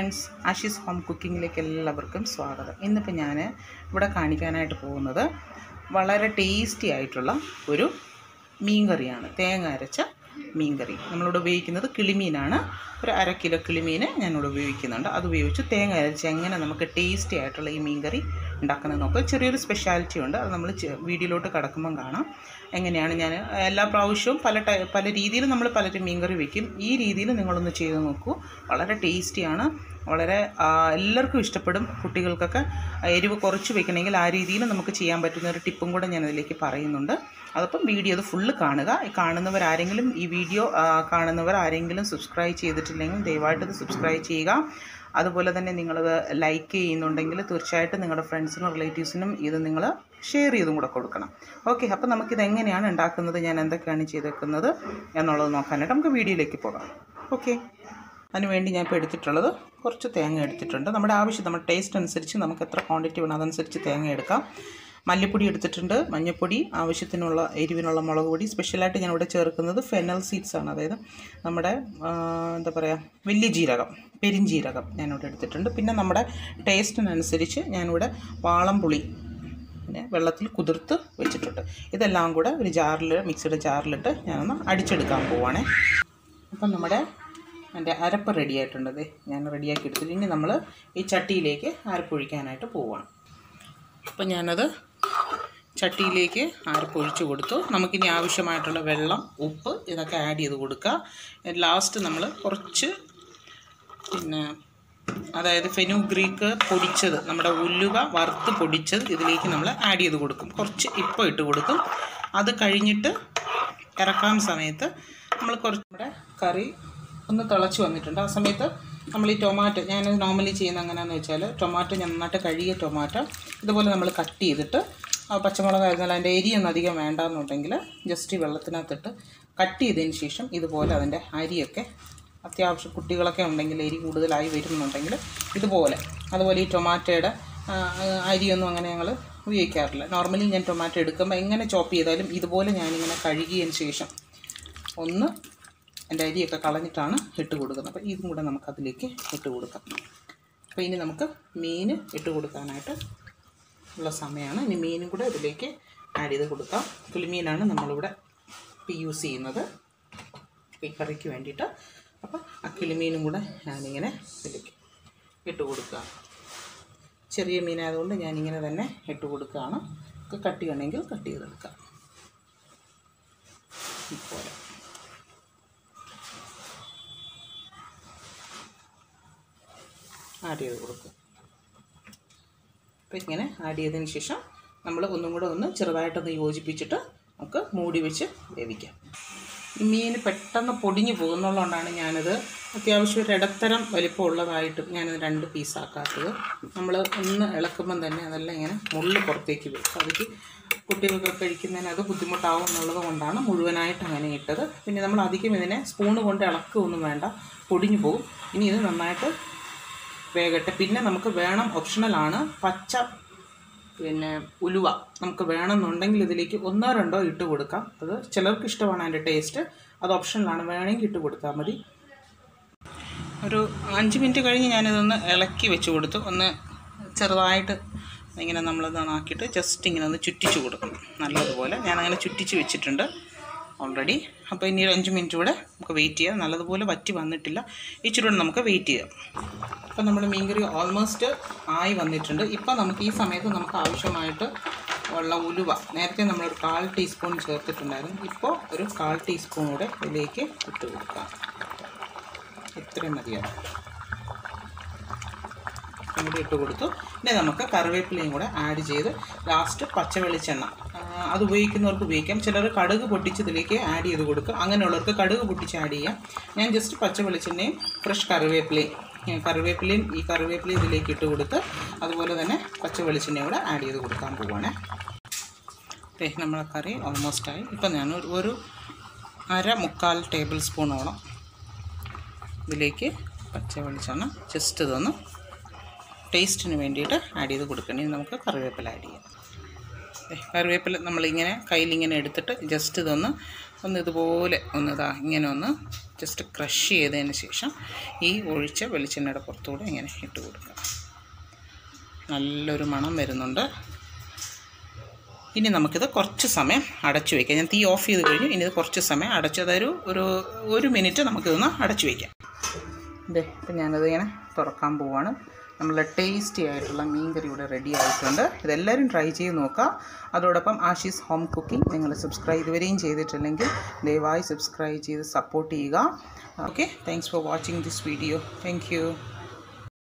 friends Ashi's home കുക്കിങ്ങിലേക്ക് എല്ലാവർക്കും സ്വാഗതം ഇന്നിപ്പോൾ ഞാൻ ഇവിടെ കാണിക്കാനായിട്ട് പോകുന്നത് വളരെ ടേസ്റ്റി ആയിട്ടുള്ള ഒരു മീൻകറിയാണ് തേങ്ങ അരച്ച മീൻകറി നമ്മളിവിടെ ഉപയോഗിക്കുന്നത് കിളിമീനാണ് ഒരു അര കിലോ കിളിമീൻ ഞാനിവിടെ ഉപയോഗിക്കുന്നുണ്ട് അത് ഉപയോഗിച്ച് തേങ്ങ അരച്ച് എങ്ങനെ നമുക്ക് ടേസ്റ്റി ആയിട്ടുള്ള ഈ മീൻകറി ഉണ്ടാക്കുന്നത് നോക്കുക ചെറിയൊരു സ്പെഷ്യാലിറ്റി ഉണ്ട് അത് നമ്മൾ ചെ- വീഡിയോയിലോട്ട് കടക്കുമ്പം കാണാം എങ്ങനെയാണ് ഞാൻ എല്ലാ പ്രാവശ്യവും പല ടൈ പല രീതിയിൽ നമ്മൾ പലരും മീൻകറി വെക്കും ഈ രീതിയിൽ നിങ്ങളൊന്ന് ചെയ്ത് നോക്കൂ വളരെ ടേസ്റ്റിയാണ് വളരെ ആ, എല്ലാവർക്കും ഇഷ്ടപ്പെടും കുട്ടികൾക്കൊക്കെ എരിവ് കുറച്ച് വെക്കണമെങ്കിൽ ആ രീതിയിൽ നമുക്ക് ചെയ്യാൻ പറ്റുന്ന ഒരു ടിപ്പും കൂടെ ഞാൻ അതിലേക്ക് പറയുന്നുണ്ട് അതപ്പം വീഡിയോ അത് ഫുള്ള് കാണുക ഈ കാണുന്നവരാരെങ്കിലും ഈ വീഡിയോ ആ, കാണുന്നവർ ആരെങ്കിലും സബ്സ്ക്രൈബ് ചെയ്തിട്ടില്ലെങ്കിൽ ദയവായിട്ട് ഇത് സബ്സ്ക്രൈബ് ചെയ്യുക അതുപോലെ തന്നെ നിങ്ങളത് ലൈക്ക് ചെയ്യുന്നുണ്ടെങ്കിൽ തീർച്ചയായിട്ടും നിങ്ങളുടെ ഫ്രണ്ട്സിനും റിലേറ്റീവ്സിനും ഇത് നിങ്ങൾ ഷെയർ ചെയ്തും കൂടെ കൊടുക്കണം ഓക്കെ അപ്പോൾ നമുക്കിത് എങ്ങനെയാണ് ഉണ്ടാക്കുന്നത് ഞാൻ എന്തൊക്കെയാണ് ചെയ്തേക്കുന്നത് എന്നുള്ളത് നോക്കാനായിട്ട് നമുക്ക് വീഡിയോയിലേക്ക് പോകാം ഓക്കെ അതിനുവേണ്ടി ഞാൻ ഇപ്പോൾ എടുത്തിട്ടുള്ളത് കുറച്ച് തേങ്ങ എടുത്തിട്ടുണ്ട് നമ്മുടെ ആവശ്യം നമ്മുടെ ടേസ്റ്റ് അനുസരിച്ച് നമുക്ക് എത്ര ക്വാണ്ടിറ്റി വേണം അതനുസരിച്ച് തേങ്ങ എടുക്കാം മല്ലിപ്പൊടി എടുത്തിട്ടുണ്ട് മഞ്ഞൾപ്പൊടി ആവശ്യത്തിനുള്ള എരിവിനുള്ള മുളക് പൊടി സ്പെഷ്യലായിട്ട് ഞാൻ ഇവിടെ ചേർക്കുന്നത് ഫെനൽ സീഡ്സ് ആണ് അതായത് നമ്മുടെ ആ, എന്താ പറയുക വലിയ ജീരകം പെരിഞ്ജീരകം ഞാനിവിടെ എടുത്തിട്ടുണ്ട് പിന്നെ നമ്മുടെ ടേസ്റ്റിനനുസരിച്ച് ഞാനിവിടെ വാളംപുളി പിന്നെ വെള്ളത്തിൽ കുതിർത്ത് വെച്ചിട്ടുണ്ട് ഇതെല്ലാം കൂടെ ഒരു ജാറിൽ മിക്സിയുടെ ജാറിലിട്ട് ഞാനൊന്ന് അടിച്ചെടുക്കാൻ പോവാണേ അപ്പം നമ്മുടെ എൻ്റെ അരപ്പ് റെഡി ആയിട്ടുണ്ട് ദേ ഞാൻ റെഡിയാക്കി എടുത്തിട്ട് ഇനി നമ്മൾ ഈ ചട്ടിയിലേക്ക് അരപ്പൊഴിക്കാനായിട്ട് പോവുകയാണ് അപ്പം ഞാനത് ചട്ടിയിലേക്ക് അരപ്പൊഴിച്ച് കൊടുത്തു നമുക്കിനി ആവശ്യമായിട്ടുള്ള വെള്ളം ഉപ്പ് ഇതൊക്കെ ആഡ് ചെയ്ത് കൊടുക്കുക ലാസ്റ്റ് നമ്മൾ കുറച്ച് പിന്നെ അതായത് ഫെനുഗ്രീക്ക് പൊടിച്ചത് നമ്മുടെ ഉലുവ വറുത്ത് പൊടിച്ചത് ഇതിലേക്ക് നമ്മൾ ആഡ് ചെയ്ത് കൊടുക്കും കുറച്ച് ഇപ്പം ഇട്ട് കൊടുക്കും അത് കഴിഞ്ഞിട്ട് ഇറക്കാൻ സമയത്ത് നമ്മൾ കുറച്ചും കൂടെ കറി ഒന്ന് തിളച്ച് വന്നിട്ടുണ്ട് ആ സമയത്ത് നമ്മൾ ഈ ടൊമാറ്റോ ഞാൻ നോർമലി ചെയ്യുന്ന എങ്ങനെയാണെന്ന് വെച്ചാൽ ടൊമാറ്റോ നന്നായിട്ട് കഴുകിയ ടൊമാറ്റോ ഇതുപോലെ നമ്മൾ കട്ട് ചെയ്തിട്ട് ആ പച്ചമുളക് ആയിരുന്നാൽ അതിൻ്റെ എരിയൊന്നും അധികം വേണ്ടാന്നുണ്ടെങ്കിൽ ജസ്റ്റ് ഈ വെള്ളത്തിനകത്തിട്ട് കട്ട് ചെയ്തതിന് ശേഷം ഇതുപോലെ അതിൻ്റെ അരിയൊക്കെ അത്യാവശ്യം കുട്ടികളൊക്കെ ഉണ്ടെങ്കിൽ എരി കൂടുതലായി വരുന്നുണ്ടെങ്കിൽ ഇതുപോലെ അതുപോലെ ഈ ടൊമാറ്റോയുടെ ആ, അരിയൊന്നും അങ്ങനെ ഞങ്ങൾ ഉപയോഗിക്കാറില്ല നോർമലി ഞാൻ ടൊമാറ്റോ എടുക്കുമ്പോൾ എങ്ങനെ ചോപ്പ് ചെയ്താലും ഇതുപോലെ ഞാനിങ്ങനെ കഴുകിയതിന് ശേഷം ഒന്ന് എൻ്റെ അരിയൊക്കെ കളഞ്ഞിട്ടാണ് ഇട്ട് കൊടുക്കുന്നത് അപ്പോൾ ഇതും കൂടെ നമുക്കതിലേക്ക് ഇട്ട് കൊടുക്കാം അപ്പോൾ ഇനി നമുക്ക് മീൻ ഇട്ട് കൊടുക്കാനായിട്ട് ഉള്ള സമയമാണ് ഇനി മീനും കൂടെ ഇതിലേക്ക് ആഡ് ചെയ്ത് കൊടുക്കാം കിളിമീനാണ് നമ്മളിവിടെ ഇപ്പോൾ യൂസ് ചെയ്യുന്നത് ഈ കറിക്ക് വേണ്ടിയിട്ട് അപ്പോൾ ആ കിളിമീനും കൂടെ ഞാനിങ്ങനെ ഇതിലേക്ക് ഇട്ട് കൊടുക്കുക ചെറിയ മീനായതുകൊണ്ട് ഞാനിങ്ങനെ തന്നെ ഇട്ട് കൊടുക്കുകയാണ് ഒക്കെ കട്ട് ചെയ്യണമെങ്കിൽ കട്ട് ചെയ്തെടുക്കാം ഇതുപോലെ ആഡ് ചെയ്ത് കൊടുക്കുക അപ്പോൾ ഇങ്ങനെ ആഡ് ചെയ്തതിന് ശേഷം നമ്മൾ ഒന്നും കൂടെ ഒന്ന് ചെറുതായിട്ടൊന്ന് യോജിപ്പിച്ചിട്ട് നമുക്ക് മൂടി വെച്ച് വേവിക്കാം ഈ മീൻ പെട്ടെന്ന് പൊടിഞ്ഞു പോകുന്നുള്ളതുകൊണ്ടാണ് ഞാനിത് അത്യാവശ്യം ഒരു ഇടത്തരം വലിപ്പമുള്ളതായിട്ടും ഞാനത് രണ്ട് പീസാക്കാത്തത് നമ്മൾ ഒന്ന് ഇളക്കുമ്പം തന്നെ അതെല്ലാം ഇങ്ങനെ മുള്ള് പുറത്തേക്ക് വരും അപ്പോൾ അതിക്ക് കുട്ടികൾക്കൊക്കെ കഴിക്കുന്നതിന് അത് ബുദ്ധിമുട്ടാവും എന്നുള്ളത് കൊണ്ടാണ് മുഴുവനായിട്ട് അങ്ങനെ ഇട്ടത് പിന്നെ നമ്മൾ അധികം ഇതിനെ സ്പൂണ് കൊണ്ട് ഇളക്കുകയൊന്നും വേണ്ട പൊടിഞ്ഞു പോകും ഇനി ഇത് നന്നായിട്ട് വേകട്ടെ പിന്നെ നമുക്ക് വേണം ഓപ്ഷണലാണ് പച്ച പിന്നെ ഉലുവ നമുക്ക് വേണമെന്നുണ്ടെങ്കിൽ ഇതിലേക്ക് ഒന്നോ രണ്ടോ ഇട്ട് കൊടുക്കാം അത് ചിലർക്ക് ഇഷ്ടമാണ് അതിൻ്റെ ടേസ്റ്റ് അത് ഓപ്ഷണലാണ് വേണമെങ്കിൽ ഇട്ട് കൊടുത്താൽ മതി ഒരു അഞ്ച് മിനിറ്റ് കഴിഞ്ഞ് ഞാനിതൊന്ന് ഇളക്കി വെച്ച് കൊടുത്തു ഒന്ന് ചെറുതായിട്ട് ഇങ്ങനെ നമ്മളത് ആക്കിയിട്ട് ജസ്റ്റ് ഇങ്ങനെ ഒന്ന് ചുറ്റിച്ച് കൊടുക്കണം നല്ലതുപോലെ ഞാനങ്ങനെ ചുറ്റിച്ച് വെച്ചിട്ടുണ്ട് ഓൾറെഡി അപ്പോൾ ഇനി ഒരു അഞ്ച് മിനിറ്റ് കൂടെ നമുക്ക് വെയിറ്റ് ചെയ്യാം നല്ലതുപോലെ വറ്റി വന്നിട്ടില്ല ഇച്ചിരി കൂടെ നമുക്ക് വെയിറ്റ് ചെയ്യാം അപ്പോൾ നമ്മുടെ മീൻകറി ഓൾമോസ്റ്റ് ആയി വന്നിട്ടുണ്ട് ഇപ്പോൾ നമുക്ക് ഈ സമയത്ത് നമുക്ക് ആവശ്യമായിട്ട് ഉള്ള ഉലുവ നേരത്തെ നമ്മളൊരു കാൽ ടീസ്പൂൺ ചേർത്തിട്ടുണ്ടായിരുന്നു ഇപ്പോൾ ഒരു കാൽ ടീസ്പൂൺ കൂടെ ഇതിലേക്ക് ഇട്ട് കൊടുക്കാം ഇത്രയും മതിയാവും ഇതും കൂടി ഇട്ട് കൊടുത്തു ഇനി നമുക്ക് കറിവേപ്പിലയും കൂടെ ആഡ് ചെയ്ത് ലാസ്റ്റ് പച്ച വെളിച്ചെണ്ണ ആ, അത് ഉപയോഗിക്കുന്നവർക്ക് ഉപയോഗിക്കാം ചിലർ കടുക് പൊട്ടിച്ച് ഇതിലേക്ക് ആഡ് ചെയ്ത് കൊടുക്കും അങ്ങനെയുള്ളവർക്ക് കടുക് പൊട്ടിച്ച് ആഡ് ചെയ്യാം ഞാൻ ജസ്റ്റ് പച്ച വെളിച്ചെണ്ണയും ഫ്രഷ് കറിവേപ്പിലയും ഞാൻ കറിവേപ്പിലയും ഈ കറിവേപ്പിലയും ഇതിലേക്ക് ഇട്ട് കൊടുത്ത് അതുപോലെ തന്നെ പച്ച വെളിച്ചെണ്ണയും കൂടെ ആഡ് ചെയ്ത് കൊടുക്കാൻ പോവുകയാണേ ഓക്കെ നമ്മളെ കറി ഓൾമോസ്റ്റ് ആയി ഇപ്പം ഞാൻ ഒരു ഒരു അര മുക്കാൽ ടേബിൾ സ്പൂണോളം ഇതിലേക്ക് പച്ച വെളിച്ചെണ്ണ ജസ്റ്റ് ഇതൊന്ന് ടേസ്റ്റിന് വേണ്ടിയിട്ട് ആഡ് ചെയ്ത് കൊടുക്കണം ഇനി നമുക്ക് കറിവേപ്പില ആഡ് ചെയ്യാം ദേ, കറിവേപ്പില നമ്മളിങ്ങനെ കയ്യിലിങ്ങനെ എടുത്തിട്ട് ജസ്റ്റ് ഇതൊന്ന് ഒന്ന് ഇതുപോലെ ഒന്ന് ഇതാ ഇങ്ങനെ ഒന്ന് ജസ്റ്റ് ക്രഷ് ചെയ്തതിന് ശേഷം ഈ ഒഴിച്ച വെളിച്ചെണ്ണയുടെ പുറത്തൂടെ ഇങ്ങനെ ഇട്ട് കൊടുക്കുക നല്ലൊരു മണം വരുന്നുണ്ട് ഇനി നമുക്കിത് കുറച്ച് സമയം അടച്ചു വയ്ക്കാം ഞാൻ തീ ഓഫ് ചെയ്ത് കഴിഞ്ഞു ഇനി ഇത് കുറച്ച് സമയം അടച്ചു അതൊരു ഒരു ഒരു മിനിറ്റ് നമുക്കിതൊന്ന് അടച്ചു വയ്ക്കാം ഇതേ ഇപ്പം ഞാനത് ഇങ്ങനെ തുറക്കാൻ പോവാണ് നമ്മളെ ടേസ്റ്റി ആയിട്ടുള്ള മീൻ കറി ഇവിടെ റെഡി ആയിട്ടുണ്ട് ഇതെല്ലാവരും ട്രൈ ചെയ്ത് നോക്കുക അതോടൊപ്പം ആഷീസ് ഹോം കുക്കിംഗ് നിങ്ങൾ സബ്സ്ക്രൈബ് ഇതുവരെയും ചെയ്തിട്ടില്ലെങ്കിൽ ദയവായി സബ്സ്ക്രൈബ് ചെയ്ത് സപ്പോർട്ട് ചെയ്യുക okay thanks for watching this video thank U